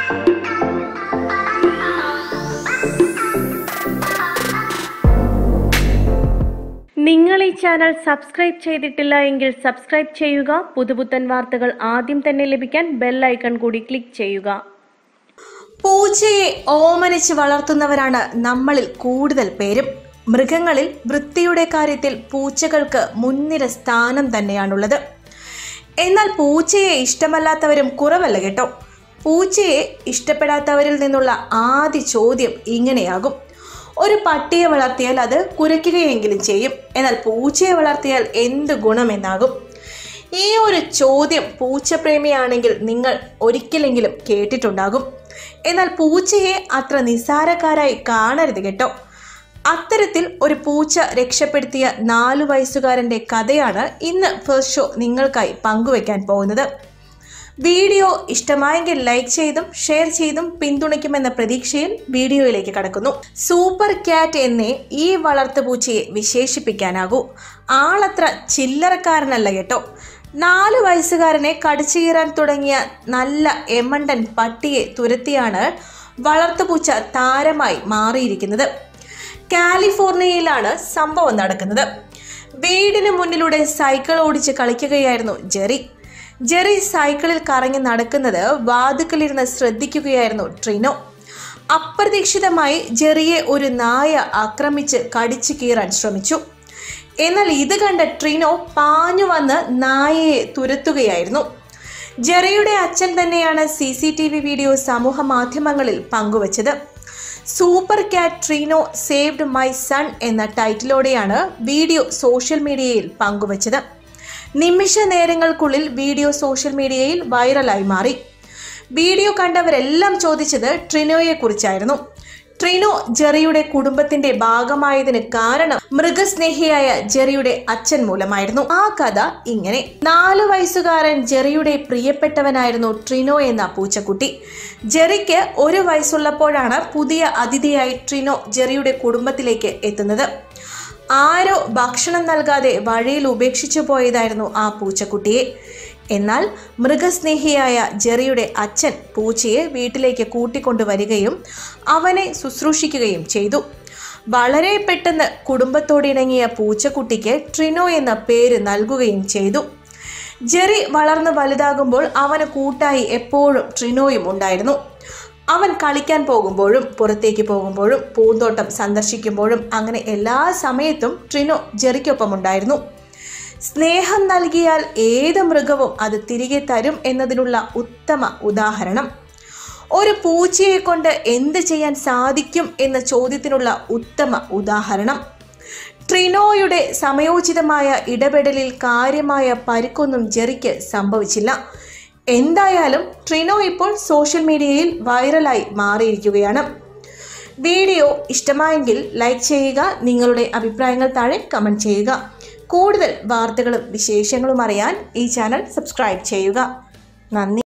നിങ്ങൾ ഈ channel subscribe ചെയ്തിട്ടില്ല എങ്കിൽ സബ്സ്ക്രൈബ് ചെയ്യുക പുതുപുത്തൻ വാർത്തകൾ ആദ്യം തന്നെ ലഭിക്കാൻ ബെൽ ഐക്കൺ കൂടി ക്ലിക്ക് ചെയ്യുക പൂച്ചയെ ഓമനിച്ച് വളർത്തുന്നവരാണ് നമ്മളിൽ കൂടുതൽ പേരും മൃഗങ്ങളിൽ വൃത്തിയുടെ കാര്യത്തിൽ പൂച്ചകൾക്ക് മുൻനിര സ്ഥാനം തന്നെയാണുള്ളത് എന്നാൽ പൂച്ചയെ ഇഷ്ടമല്ലാത്തവരും കുറവല്ല കേട്ടോ പൂച്ചയെ ഇഷ്ടപ്പെടാത്തവരിൽ നിന്നുള്ള ആദ്യ ചോദ്യം ഇങ്ങനെയാകും ഒരു പട്ടിയെ വളർത്തിയാൽ അത് കുരയ്ക്കുകയെങ്കിലും ചെയ്യും എന്നാൽ പൂച്ചയെ വളർത്തിയാൽ എന്ത് ഗുണമെന്നാകും ഈ ഒരു ചോദ്യം പൂച്ചപ്രേമിയാണെങ്കിൽ നിങ്ങൾ ഒരിക്കലെങ്കിലും കേട്ടിട്ടുണ്ടാകും എന്നാൽ പൂച്ചയെ അത്ര നിസ്സാരക്കാരായി കാണരുത് കേട്ടോ അത്തരത്തിൽ ഒരു പൂച്ച രക്ഷപ്പെടുത്തിയ നാലു വയസ്സുകാരൻ്റെ കഥയാണ് ഇന്ന് ഫസ്റ്റ് ഷോ നിങ്ങൾക്കായി പങ്കുവെക്കാൻ പോകുന്നത് വീഡിയോ ഇഷ്ടമായെങ്കിൽ ലൈക്ക് ചെയ്തും ഷെയർ ചെയ്തും പിന്തുണയ്ക്കുമെന്ന പ്രതീക്ഷയിൽ വീഡിയോയിലേക്ക് കടക്കുന്നു സൂപ്പർ ക്യാറ്റ് എന്നേ ഈ വളർത്തുപൂച്ചയെ വിശേഷിപ്പിക്കാനാകൂ ആളത്ര ചില്ലറക്കാരനല്ല കേട്ടോ നാല് വയസ്സുകാരനെ കടിച്ചുകീറാൻ തുടങ്ങിയ നല്ല എമണ്ടൻ പട്ടിയെ തുരത്തിയാണ് വളർത്തുപൂച്ച താരമായി മാറിയിരിക്കുന്നത് കാലിഫോർണിയയിലാണ് സംഭവം നടക്കുന്നത് വീടിന് മുന്നിലൂടെ സൈക്കിൾ ഓടിച്ച് കളിക്കുകയായിരുന്നു ജെറി ജെറി സൈക്കിളിൽ കറങ്ങി നടക്കുന്നത് വാതുക്കലിരുന്ന് ശ്രദ്ധിക്കുകയായിരുന്നു ട്രിനോ അപ്രതീക്ഷിതമായി ജെറിയെ ഒരു നായ ആക്രമിച്ച് കടിച്ചു കീറാൻ ശ്രമിച്ചു എന്നാൽ ഇത് കണ്ട ട്രിനോ പാഞ്ഞു വന്ന് നായയെ തുരത്തുകയായിരുന്നു ജെറിയുടെ അച്ഛൻ തന്നെയാണ് C C T V video സമൂഹ മാധ്യമങ്ങളിൽ പങ്കുവച്ചത് സൂപ്പർ കാറ്റ് ട്രീനോ സേവ്ഡ് മൈ സൺ എന്ന ടൈറ്റിലോടെയാണ് വീഡിയോ സോഷ്യൽ മീഡിയയിൽ പങ്കുവച്ചത് നിമിഷ നേരങ്ങൾക്കുള്ളിൽ വീഡിയോ സോഷ്യൽ മീഡിയയിൽ വൈറലായി മാറി വീഡിയോ കണ്ടവരെല്ലാം ചോദിച്ചത് ട്രിനോയെ കുറിച്ചായിരുന്നു ട്രിനോ ജെറിയുടെ കുടുംബത്തിന്റെ ഭാഗമായതിന് കാരണം മൃഗസ്നേഹിയായ ജെറിയുടെ അച്ഛൻ മൂലമായിരുന്നു ആ കഥ ഇങ്ങനെ നാലു വയസ്സുകാരൻ ജെറിയുടെ പ്രിയപ്പെട്ടവനായിരുന്നു ട്രിനോ എന്ന പൂച്ചക്കുട്ടി ജെറിക്ക് ഒരു വയസ്സുള്ളപ്പോഴാണ് പുതിയ അതിഥിയായി ട്രിനോ ജെറിയുടെ കുടുംബത്തിലേക്ക് എത്തുന്നത് ആരോ ഭക്ഷണം നൽകാതെ വഴിയിൽ ഉപേക്ഷിച്ചു പോയതായിരുന്നു ആ പൂച്ചക്കുട്ടിയെ എന്നാൽ മൃഗസ്നേഹിയായ ജെറിയുടെ അച്ഛൻ പൂച്ചയെ വീട്ടിലേക്ക് കൂട്ടിക്കൊണ്ടുവരികയും അവനെ ശുശ്രൂഷിക്കുകയും ചെയ്തു വളരെ പെട്ടെന്ന് കുടുംബത്തോടിണങ്ങിയ പൂച്ചക്കുട്ടിക്ക് ട്രിനോ എന്ന പേര് നൽകുകയും ചെയ്തു ജെറി വളർന്ന് വലുതാകുമ്പോൾ അവന് കൂട്ടായി എപ്പോഴും ട്രിനോയും ഉണ്ടായിരുന്നു അവൻ കളിക്കാൻ പോകുമ്പോഴും പുറത്തേക്ക് പോകുമ്പോഴും പൂന്തോട്ടം സന്ദർശിക്കുമ്പോഴും അങ്ങനെ എല്ലാ സമയത്തും ട്രിനോ ജെറിക്കൊപ്പം ഉണ്ടായിരുന്നു സ്നേഹം നൽകിയാൽ ഏത് മൃഗവും അത് തിരികെ തരും എന്നതിനുള്ള ഉത്തമ ഉദാഹരണം ഒരു പൂച്ചയെ കൊണ്ട് എന്ത് ചെയ്യാൻ സാധിക്കും എന്ന ചോദ്യത്തിനുള്ള ഉത്തമ ഉദാഹരണം ട്രിനോയുടെ സമയോചിതമായ ഇടപെടലിൽ കാര്യമായ പരിക്കൊന്നും ജെറിക്ക് സംഭവിച്ചില്ല എന്തായാലും ട്രിനോ ഇപ്പോൾ സോഷ്യൽ മീഡിയയിൽ വൈറലായി മാറിയിരിക്കുകയാണ് വീഡിയോ ഇഷ്ടമായെങ്കിൽ ലൈക്ക് ചെയ്യുക നിങ്ങളുടെ അഭിപ്രായങ്ങൾ താഴെ കമൻറ്റ് ചെയ്യുക കൂടുതൽ വാർത്തകളും വിശേഷങ്ങളും അറിയാൻ ഈ ചാനൽ സബ്സ്ക്രൈബ് ചെയ്യുക നന്ദി